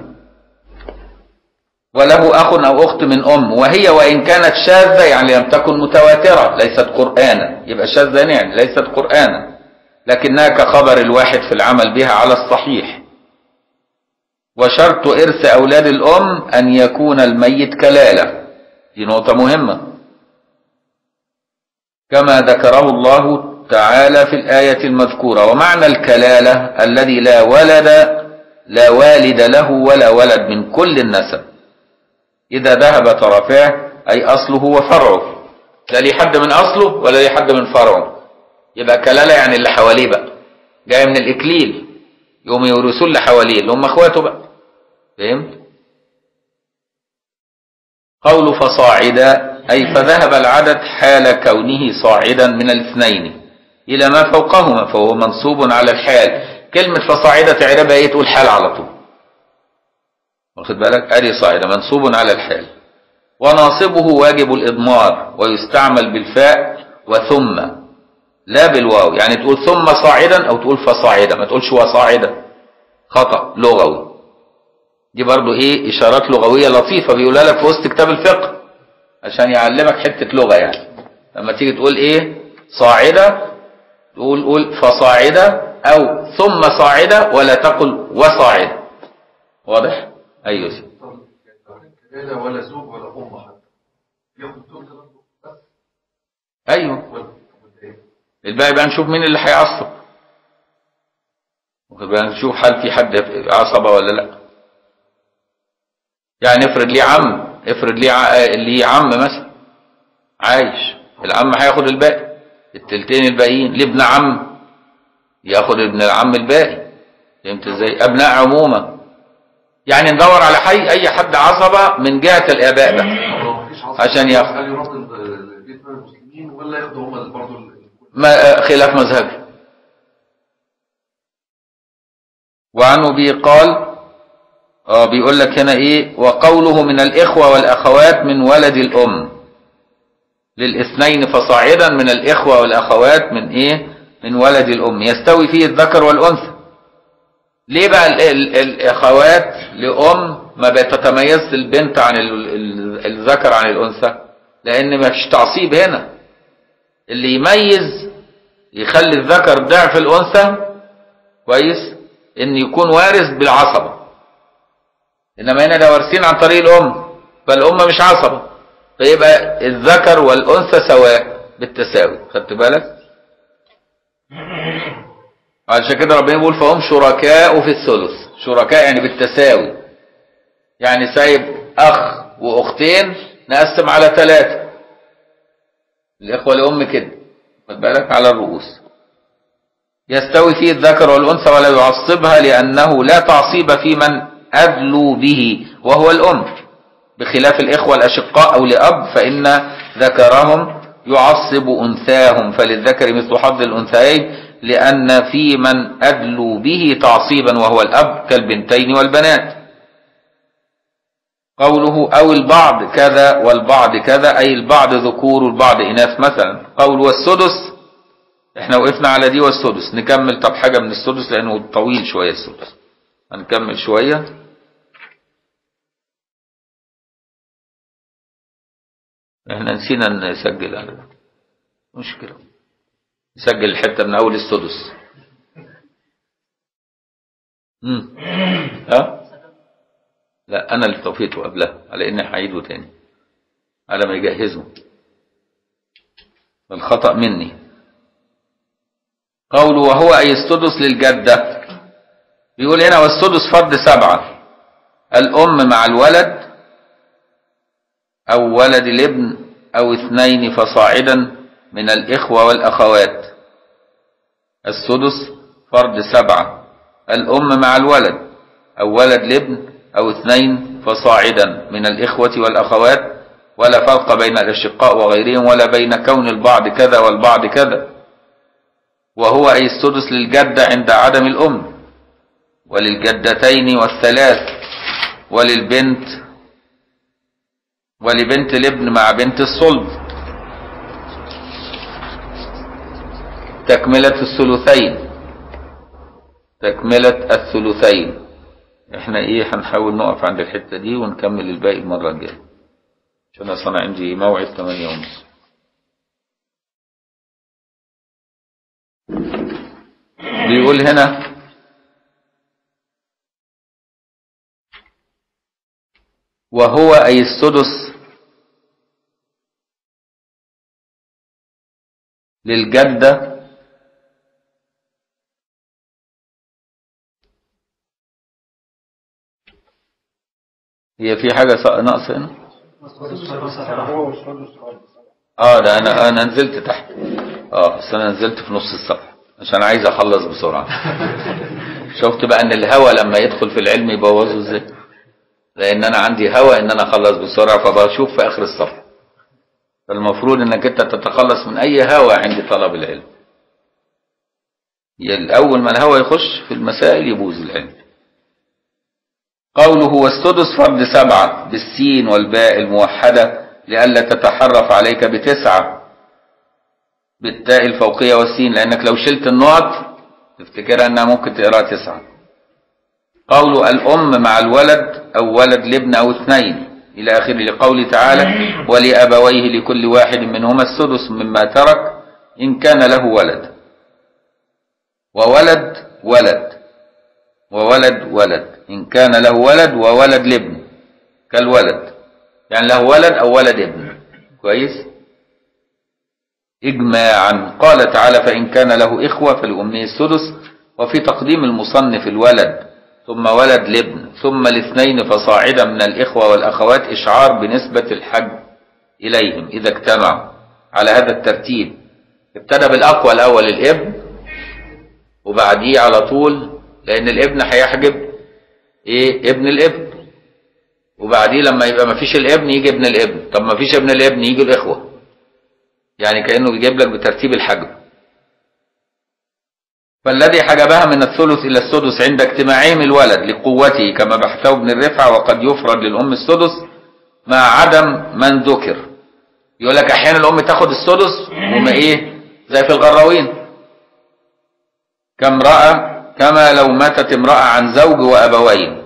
وله أخ أو أخت من أم وهي وإن كانت شاذة يعني لم تكن متواترة ليست قرآنا يبقى شاذة يعني ليست قرآنا لكنها كخبر الواحد في العمل بها على الصحيح وشرط إرث أولاد الأم أن يكون الميت كلالة دي نقطة مهمة كما ذكره الله تعالى في الآية المذكورة ومعنى الكلالة الذي لا ولد لا والد له ولا ولد من كل النسب إذا ذهب طرفاه أي أصله وفرعه لا ليه حد من أصله ولا ليه حد من فرعه يبقى كلالة يعني اللي حواليه بقى جاي من الإكليل يقوم يورثوا اللي حواليه اللي هم اخواته بقى فهمت قول فصاعدا أي فذهب العدد حال كونه صاعدا من الاثنين إلى ما فوقهما فهو منصوب على الحال كلمة فصاعدا تعربها ايه تقول حال على طول واخد بالك ادي صاعدا منصوب على الحال وناصبه واجب الإضمار ويستعمل بالفاء وثم لا بالواو يعني تقول ثم صاعدا أو تقول فصاعدا ما تقولش وصاعدا خطأ لغوي دي برضو ايه اشارات لغويه لطيفه بيقولها لك في وسط كتاب الفقه عشان يعلمك حته لغه يعني لما تيجي تقول ايه صاعده تقول قول فصاعده او ثم صاعده ولا تقل وصاعده واضح ايوه يا سيدي. كلالة ولا زوج ولا أم حتى ياخد دول كده بس ايوه ولا ولا إيه؟ الباقي بقى نشوف مين اللي هيعصب واخد بالك؟ نشوف هل في حد عصبه ولا لا يعني افرض ليه عم افرض ليه ع- ليه عم مثلا عايش العم هياخد الباقي التلتين الباقيين ليه ابن عم ياخد ابن العم الباقي فهمت ازاي ابناء عمومه يعني ندور على حي اي حد عصبه من جهه الاباء بقى لو مفيش عصر عشان ياخد. هل يرد ال- البيت من المسلمين ولا ياخدوا هم برضه ال- ما خلاف مذهبي وعن ابي قال اه بيقول لك هنا ايه وقوله من الاخوه والاخوات من ولد الام للاثنين فصاعدا من الاخوه والاخوات من ايه من ولد الام يستوي فيه الذكر والانثى ليه بقى ال ال الاخوات لام ما بتتميز البنت عن ال ال الذكر عن الانثى لان ما فيش تعصيب هنا اللي يميز يخلي الذكر ضعف الانثى كويس ان يكون وارث بالعصبه انما هنا ده وارثين عن طريق الام فالام مش عصبه فيبقى الذكر والانثى سواء بالتساوي خدت بالك عشان كده ربنا بيقول فهم شركاء في الثلث شركاء يعني بالتساوي يعني سايب اخ واختين نقسم على ثلاثه الاخوه الام كده خد بالك على الرؤوس يستوي فيه الذكر والأنثى ولا يعصبها لأنه لا تعصيب في من أدلوا به وهو الأم بخلاف الإخوة الأشقاء أو لأب فإن ذكرهم يعصب أنثاهم فللذكر مثل حظ الأنثيين لأن في من أدلوا به تعصيبا وهو الأب كالبنتين والبنات قوله أو البعض كذا والبعض كذا أي البعض ذكور والبعض إناث مثلا قول والسدس احنا وقفنا على دي والسدس نكمل طب حاجة من السدس لأنه طويل شوية السدس هنكمل شوية احنا نسينا نسجل على ده مشكلة نسجل الحتة من أول السدس امم ها لا أنا اللي طفيته قبلها على إني هعيده تاني على ما يجهزه الخطأ مني قوله وهو أي السدس للجدة بيقول هنا والسدس فرد سبعة الأم مع الولد أو ولد الابن أو اثنين فصاعدا من الإخوة والأخوات السدس فرد سبعة الأم مع الولد أو ولد الابن أو اثنين فصاعدا من الإخوة والأخوات ولا فرق بين الأشقاء وغيرهم ولا بين كون البعض كذا والبعض كذا وهو أي السدس للجدة عند عدم الأم وللجدتين والثلاث وللبنت ولبنت الابن مع بنت الصلب تكملة الثلثين تكملة الثلثين احنا ايه هنحاول نقف عند الحتة دي ونكمل الباقي المرة الجاية عشان اصلا عندي موعد 8 ونص بيقول هنا وهو أي السدس للجدة هي في حاجة ناقصة هنا اه ده انا انا نزلت تحت اه بس انا نزلت في نص الصفحه عشان عايز اخلص بسرعه شفت بقى ان الهوى لما يدخل في العلم يبوظه ازاي لان انا عندي هوى ان انا اخلص بسرعه فبشوف في اخر الصفحه فالمفروض انك انت تتخلص من اي هوى عند طلب العلم الاول ما الهوى يخش في المسائل يبوظ العلم قوله والسدس فرد سبعة بالسين والباء الموحدة لئلا تتحرف عليك بتسعة بالتاء الفوقية والسين لأنك لو شلت النقط تفتكرها أنها ممكن تقراها تسعة قول الأم مع الولد أو ولد لابن أو اثنين إلى آخره لقوله تعالى ولأبويه لكل واحد منهما السدس مما ترك إن كان له ولد وولد ولد وولد ولد إن كان له ولد وولد لابن كالولد يعني له ولد أو ولد ابن كويس إجماعا قال تعالى فإن كان له إخوة فلأمه السدس وفي تقديم المصنف الولد ثم ولد لابن ثم الاثنين فصاعدا من الإخوة والأخوات إشعار بنسبة الحج إليهم إذا اجتمعوا على هذا الترتيب ابتدى بالأقوى الأول الابن وبعديه على طول لأن الابن هيحجب إيه ابن الابن وبعديه لما يبقى ما فيش الابن يجي ابن الابن طب ما فيش ابن الابن يجي الإخوة يعني كأنه بيجيب لك بترتيب الحجب فالذي حجبها من الثلث إلى السدس عند اجتماعهم الولد لقوته كما بحثه ابن الرفعة وقد يفرد للأم السدس مع عدم من ذكر يقول لك أحيانا الأم تاخد السدس وما إيه زي في الغراوين كامرأة كما لو ماتت امرأة عن زوج وأبوين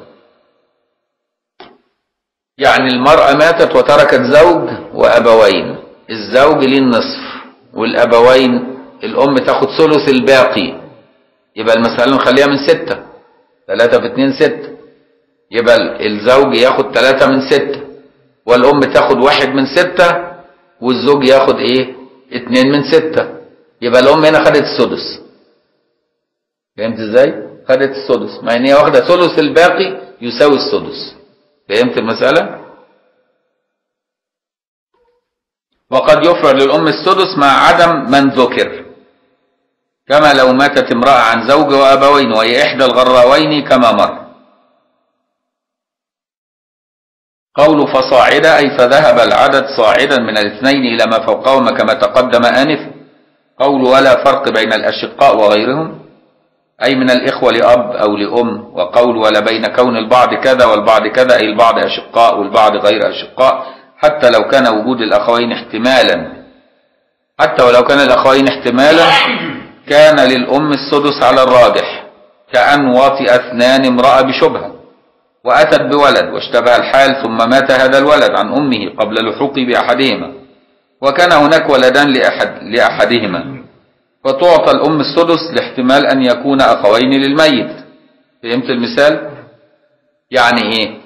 يعني المرأة ماتت وتركت زوج وأبوين الزوج ليه النصف والأبوين الأم تاخد ثلث الباقي يبقى المسألة نخليها من ستة ثلاثة في اتنين ستة يبقى الزوج ياخد ثلاثة من ستة والأم تاخد واحد من ستة والزوج ياخد ايه اتنين من ستة يبقى الأم هنا خدت السدس فهمت ازاي خدت السدس مع ان هي واخدة ثلث الباقي يساوي السدس فهمت المسألة وقد يفرد للأم السدس مع عدم من ذكر كما لو ماتت امرأة عن زوج وأبوين وهي إحدى الغراوين كما مر قول فصاعدا أي فذهب العدد صاعدا من الاثنين إلى ما فوقهما كما تقدم آنف قول ولا فرق بين الأشقاء وغيرهم أي من الإخوة لأب أو لأم وقول ولا بين كون البعض كذا والبعض كذا أي البعض أشقاء والبعض غير أشقاء حتى لو كان وجود الأخوين احتمالا حتى ولو كان الأخوين احتمالا كان للأم السدس على الراجح كأن واطئ اثنان امرأة بشبهة وأتت بولد واشتبه الحال ثم مات هذا الولد عن أمه قبل لحوقه بأحدهما وكان هناك ولدان لأحد لأحدهما فتعطى الأم السدس لاحتمال أن يكون أخوين للميت فهمت المثال؟ يعني إيه؟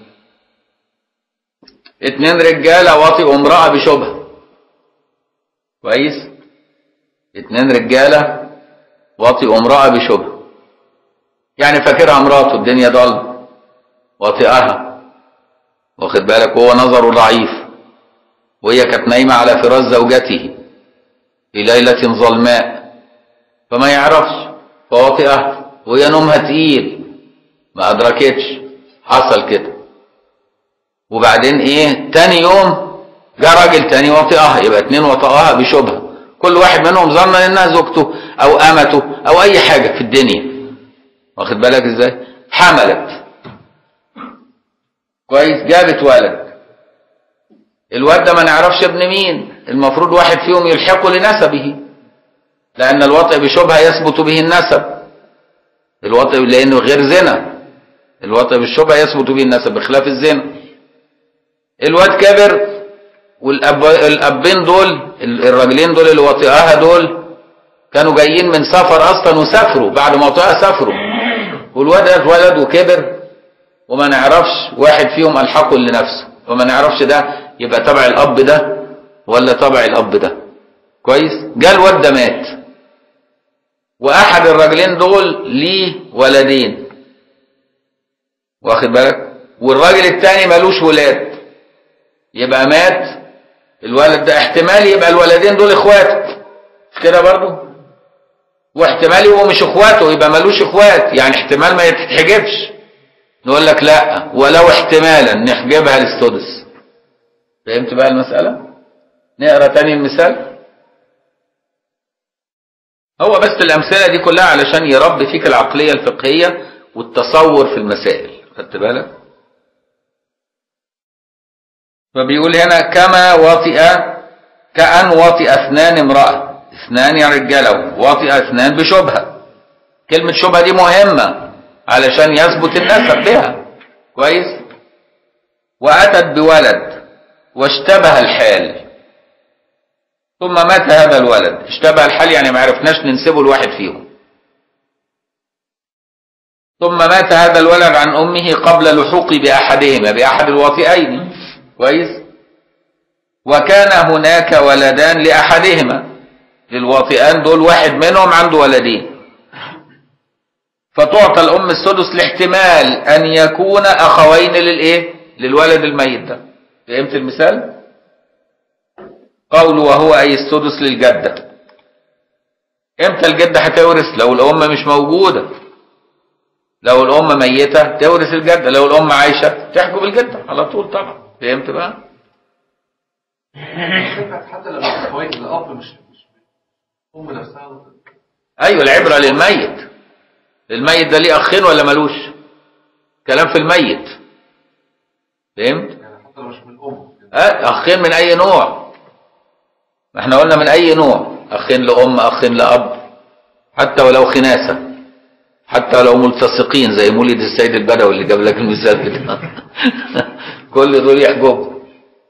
اتنين رجالة واطئوا امرأة بشبهة كويس؟ اتنين رجالة واطئوا امرأة بشبهة يعني فاكرها مراته الدنيا ضل واطئها واخد بالك وهو نظره ضعيف وهي كانت نايمة على فراش زوجته في ليلة ظلماء فما يعرفش فواطئها وهي نومها تقيل ما أدركتش حصل كده وبعدين ايه تاني يوم جاء راجل تاني واطئها يبقى اتنين وطئها بشبهه كل واحد منهم ظن انها زوجته او امته او اي حاجه في الدنيا واخد بالك ازاي حملت كويس جابت ولد الواد ده ما نعرفش ابن مين المفروض واحد فيهم يلحقه لنسبه لان الوطئ بشبهه يثبت به النسب الوطئ لانه غير زنا الوطئ بالشبهه يثبت به النسب بخلاف الزنا الواد كبر والاب الابين دول الراجلين دول اللي وطئها دول كانوا جايين من سفر اصلا وسافروا بعد ما وطئها سافروا والواد ده اتولد وكبر وما نعرفش واحد فيهم الحقه لنفسه وما نعرفش ده يبقى تبع الاب ده ولا تبع الاب ده كويس جه الواد ده مات واحد الراجلين دول ليه ولدين واخد بالك والراجل التاني ملوش ولاد يبقى مات الولد ده احتمال يبقى الولدين دول اخواته مش كده برضه واحتمال يبقوا مش اخواته يبقى ملوش اخوات يعني احتمال ما يتحجبش نقول لك لا ولو احتمالا نحجبها للسدس فهمت بقى المسألة نقرا تاني المثال هو بس الأمثلة دي كلها علشان يربي فيك العقلية الفقهية والتصور في المسائل خدت بالك فبيقول هنا كما وطئ كأن وطئ اثنان امرأة اثنان يا رجالة وطئ اثنان بشبهة كلمة شبهة دي مهمة علشان يثبت النسب بها كويس وأتت بولد واشتبه الحال ثم مات هذا الولد اشتبه الحال يعني ما عرفناش ننسبه لواحد فيهم ثم مات هذا الولد عن أمه قبل لحوقه بأحدهما بأحد الواطئين كويس وكان هناك ولدان لأحدهما للواطئان دول واحد منهم عنده ولدين فتعطى الأم السدس لاحتمال أن يكون أخوين للإيه؟ للولد الميت ده فهمت المثال؟ قول وهو أي السدس للجدة امتى الجدة هتورث لو الأم مش موجودة لو الأم ميتة تورث الجدة لو الأم عايشة تحجب الجدة على طول طبعا فهمت بقى؟ حتى لما الاخوين الاب مش مش الام نفسها أيوة العبرة للميت الميت ده ليه أخين ولا ملوش كلام في الميت فهمت؟ يعني حتى لو مش من الام أه أخين من أي نوع ما احنا قلنا من أي نوع أخين لأم أخين لأب حتى ولو خناسة حتى لو ملتصقين زي مولد السيد البدوي اللي جاب لك المثال ده كل دول يحجبوا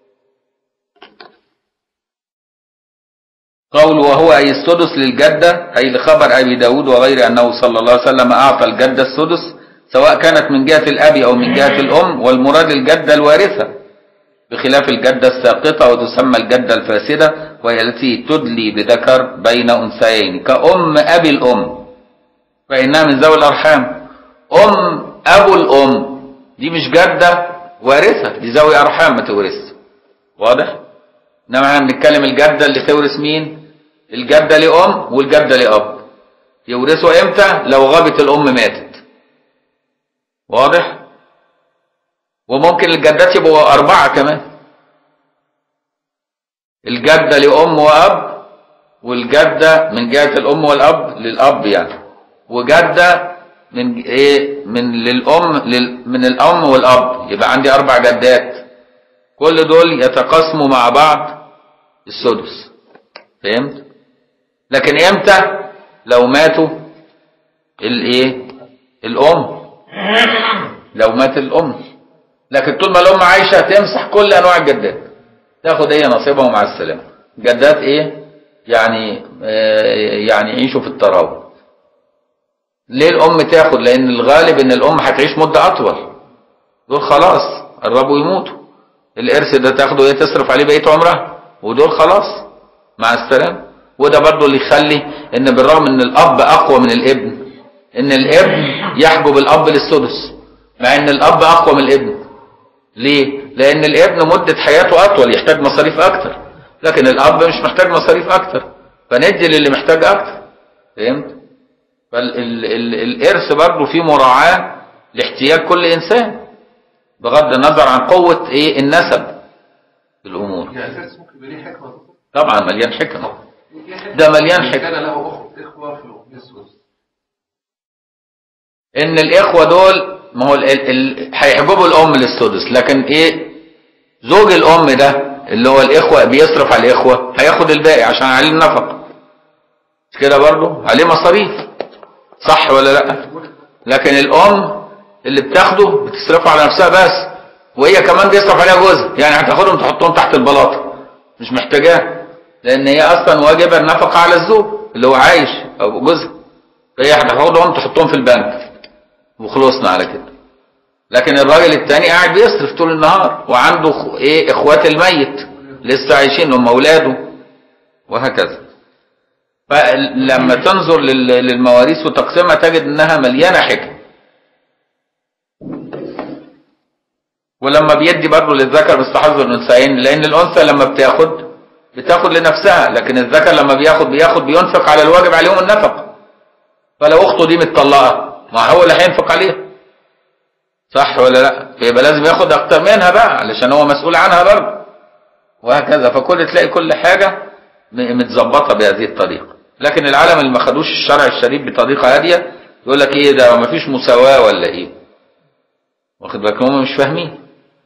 قول وهو أي السدس للجدة أي لخبر أبي داود وغير أنه صلى الله عليه وسلم أعطى الجدة السدس سواء كانت من جهة الأب أو من جهة الأم والمراد الجدة الوارثة بخلاف الجدة الساقطة وتسمى الجدة الفاسدة وهي التي تدلي بذكر بين أنثيين كأم أبي الأم فإنها من ذوي الأرحام أم أبو الأم دي مش جدة وارثة دي ذوي أرحام ما تورث واضح؟ إنما احنا بنتكلم الجدة اللي تورث مين؟ الجدة لأم والجدة لأب يورثوا إمتى؟ لو غابت الأم ماتت واضح؟ وممكن الجدات يبقوا أربعة كمان الجدة لأم وأب والجدة من جهة الأم والأب للأب يعني وجدة من إيه من للأم لل من الأم والأب يبقى عندي أربع جدات كل دول يتقاسموا مع بعض السدس فهمت؟ لكن إمتى؟ لو ماتوا الإيه؟ الأم لو مات الأم لكن طول ما الام عايشه تمسح كل انواع الجدات تاخد هي نصيبها مع السلامه جدات ايه يعني آه يعني يعيشوا في التراوح ليه الام تاخد لان الغالب ان الام هتعيش مده اطول دول خلاص قربوا يموتوا الارث ده تاخده هي تصرف عليه بقيه عمرها ودول خلاص مع السلامه وده برضه اللي يخلي ان بالرغم ان الاب اقوى من الابن ان الابن يحجب الاب للسدس مع ان الاب اقوى من الابن ليه؟ لأن الابن مدة حياته أطول يحتاج مصاريف أكتر لكن الأب مش محتاج مصاريف أكتر فندي للي محتاج أكتر فهمت؟ فالإرث برضه فيه مراعاة لاحتياج كل إنسان بغض النظر عن قوة إيه النسب في الأمور يعني الارث ممكن يبقى ليه حكمه طبعا مليان حكمة إيه حكمة؟ ده مليان إن حكمة. كان له اخوه اخوه في النسوس إن الإخوة دول ما هو ال- ال- ال- هيحجبوا الأم للسدس لكن إيه زوج الأم ده اللي هو الإخوة بيصرف على الإخوة هياخد الباقي عشان عليه النفقة مش كده برضه عليه مصاريف صح ولا لا لكن الأم اللي بتاخده بتصرفه على نفسها بس وهي كمان بيصرف عليها جوزها يعني هتاخدهم تحطهم تحت البلاطة مش محتاجاه لأن هي أصلا واجبة النفقة على الزوج اللي هو عايش أو جوزها فهي هتاخدهم تحطهم في البنك وخلصنا على كده لكن الراجل التاني قاعد بيصرف طول النهار وعنده خ- ايه اخوات الميت لسه عايشين هم اولاده وهكذا فلما تنظر لل- للمواريث وتقسيمها تجد انها مليانه حكم ولما بيدي برضه للذكر مثل حظ الانثيين لان الانثى لما بتاخد بتاخد لنفسها لكن الذكر لما بياخد بياخد بينفق على الواجب عليهم النفقه فلو اخته دي متطلقه ما هو اللي هينفق عليها صح ولا لا فيبقى لازم ياخد اكتر منها بقى علشان هو مسؤول عنها برضه وهكذا فكل تلاقي كل حاجه م- متظبطه بهذه الطريقه لكن العالم اللي ما خدوش الشرع الشريف بطريقه هاديه يقول لك ايه ده ما فيش مساواه ولا ايه واخد بالك هم مش فاهمين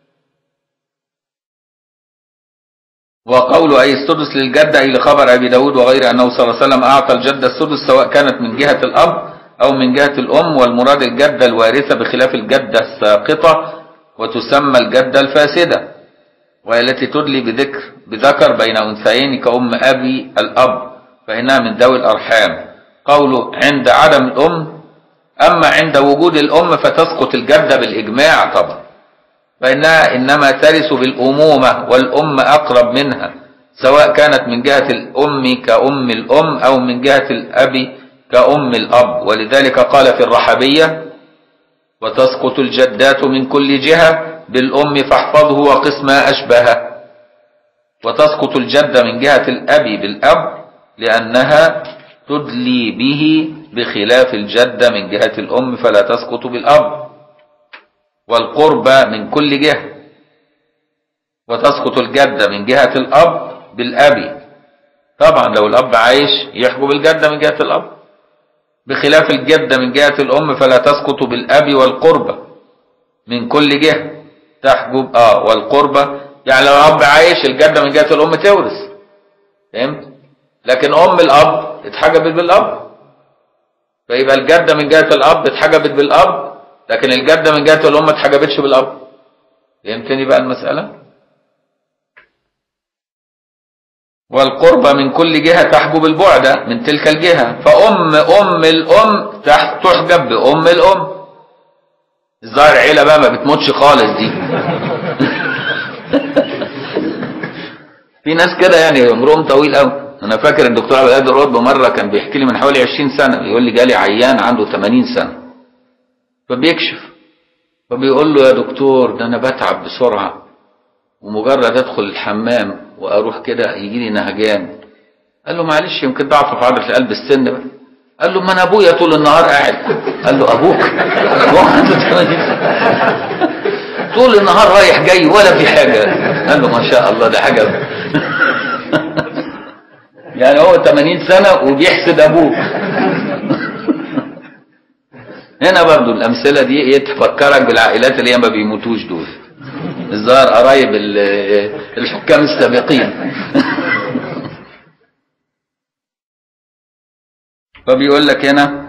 وقول أي السدس للجدة أي لخبر أبي داود وغير أنه صلى الله عليه وسلم أعطى الجدة السدس سواء كانت من جهة الأب أو من جهة الأم والمراد الجدة الوارثة بخلاف الجدة الساقطة وتسمى الجدة الفاسدة وهي التي تدلي بذكر بذكر بين أنثيين كأم أبي الأب فإنها من ذوي الأرحام قوله عند عدم الأم أما عند وجود الأم فتسقط الجدة بالإجماع طبعا فإنها إنما ترث بالأمومة والأم أقرب منها سواء كانت من جهة الأم كأم الأم أو من جهة الأب كأم الأب ولذلك قال في الرحبية وتسقط الجدات من كل جهة بالأم فاحفظه وقس ما أشبهه وتسقط الجدة من جهة الأب بالأب لأنها تدلي به بخلاف الجدة من جهة الأم فلا تسقط بالأب والقربى من كل جهة وتسقط الجدة من جهة الأب بالأب طبعا لو الأب عايش يحجب الجدة من جهة الأب بخلاف الجدة من جهة الأم فلا تسقط بالأب والقربة من كل جهة تحجب اه والقربة يعني لو الأب عايش الجدة من جهة الأم تورث فهمت؟ لكن أم الأب اتحجبت بالأب فيبقى الجدة من جهة الأب اتحجبت بالأب لكن الجدة من جهة الأم اتحجبتش بالأب فهمتني بقى المسألة؟ والقربة من كل جهة تحجب البعد من تلك الجهة فأم أم الأم تح- تحجب بأم الأم الظاهر عيلة بقى ما بتموتش خالص دي في ناس كده يعني عمرهم طويل قوي انا فاكر الدكتور عبد القادر رب مره كان بيحكي لي من حوالي 20 سنه بيقول لي جالي عيان عنده 80 سنه فبيكشف فبيقول له يا دكتور ده انا بتعب بسرعه ومجرد ادخل الحمام واروح كده يجي لي نهجان قال له معلش يمكن ضعف في عضله القلب السن بقى قال له ما انا ابويا طول النهار قاعد قال له ابوك أبوك عنده 80 سنة. طول النهار رايح جاي ولا في حاجه قال له ما شاء الله ده حاجه يعني هو 80 سنه وبيحسد ابوه هنا برضو الامثله دي ايه تفكرك بالعائلات اللي هي ما بيموتوش دول الظاهر قرايب ال- الحكام السابقين فبيقول لك هنا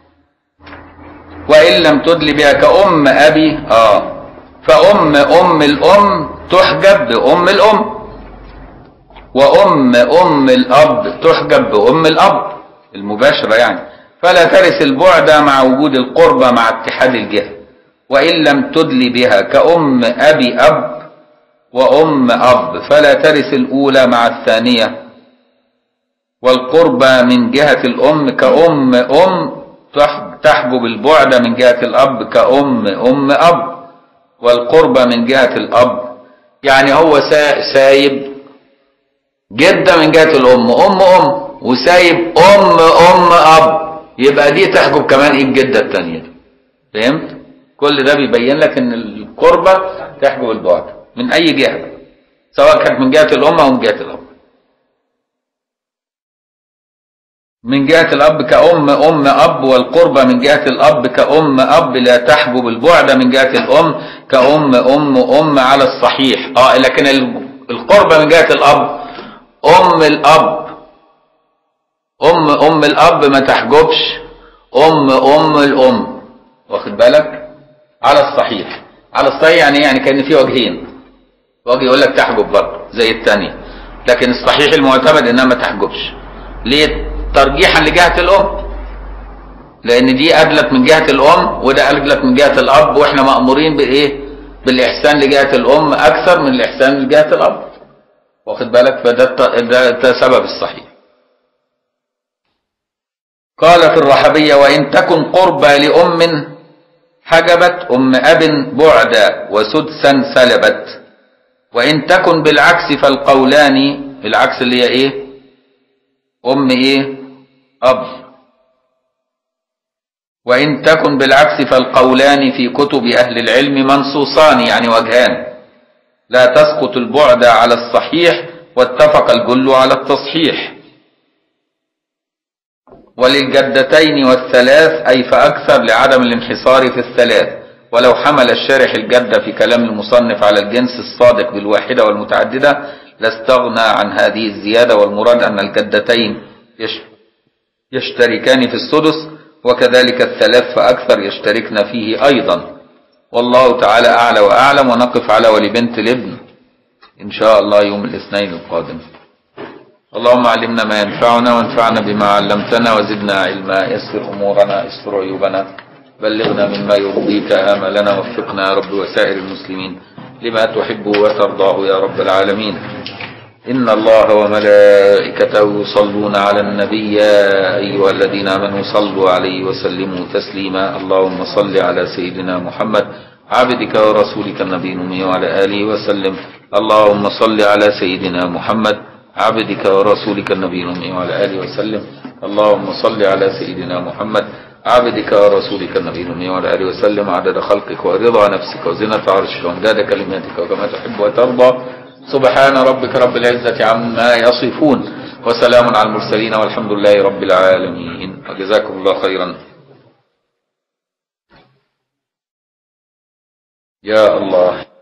وإن لم تدل بها كأم أبي آه فأم أم الأم تحجب بأم الأم وأم أم الأب تحجب بأم الأب المباشرة يعني فلا ترث البعد مع وجود القربة مع اتحاد الجهة وإن لم تدل بها كأم أبي أب وأم أب فلا ترث الأولى مع الثانية والقربى من جهة الأم كأم أم تح- تحجب البعد من جهة الأب كأم أم أب والقربى من جهة الأب يعني هو سا- سايب جدة من جهة الأم أم أم وسايب أم أم أب يبقى دي تحجب كمان إيه الجدة التانية فهمت؟ كل ده بيبين لك إن القربة تحجب البعد من أي جهة سواء كانت من جهة الأم أو من جهة الأب من جهة الأب كأم أم أب والقربة من جهة الأب كأم أب لا تحجب البعد من جهة الأم كأم أم أم على الصحيح اه لكن ال- القربة من جهة الأب أم الأب أم أم الأب ما تحجبش أم أم الأم واخد بالك على الصحيح على الصحيح يعني إيه؟ يعني كان في وجهين وجه يقول لك تحجب برضه زي الثانية لكن الصحيح المعتمد انها ما تحجبش ليه ترجيحا لجهة الام لان دي ادلت من جهة الام وده ادلت من جهة الاب واحنا مأمورين بايه بالاحسان لجهة الام اكثر من الاحسان لجهة الاب واخد بالك فده الت- ده, ده سبب الصحيح قال في الرحبية وإن تكن قربى لأم حجبت أم أب بعدا وسدسا سلبت وإن تكن بالعكس فالقولان العكس اللي هي إيه أم إيه أب وإن تكن بالعكس فالقولان في كتب أهل العلم منصوصان يعني وجهان لا تسقط البعد على الصحيح واتفق الجل على التصحيح وللجدتين والثلاث أي فأكثر لعدم الانحصار في الثلاث ولو حمل الشارح الجدة في كلام المصنف على الجنس الصادق بالواحدة والمتعددة لاستغنى عن هذه الزيادة والمراد أن الجدتين يش- يشتركان في السدس وكذلك الثلاث فأكثر يشتركن فيه أيضا والله تعالى أعلى وأعلم ونقف على ولبنت الابن إن شاء الله يوم الاثنين القادم اللهم علمنا ما ينفعنا وانفعنا بما علمتنا وزدنا علما يسر أمورنا استر عيوبنا بلغنا مما يرضيك آملنا وفقنا يا رب وسائر المسلمين لما تحب وترضاه يا رب العالمين إن الله وملائكته يصلون على النبي يا أيها الذين آمنوا صلوا عليه وسلموا تسليما اللهم صل على سيدنا محمد عبدك ورسولك النبي الأمي وعلى آله وسلم اللهم صل على سيدنا محمد عبدك ورسولك النبي الأمي وعلى آله وسلم اللهم صل على سيدنا محمد عبدك ورسولك النبي الأمي وعلى آله وسلم عدد خلقك ورضا نفسك وزنة عرشك وامداد كلماتك وكما تحب وترضى سبحان ربك رب العزة عما يصفون وسلام على المرسلين والحمد لله رب العالمين وجزاكم الله خيرا يا الله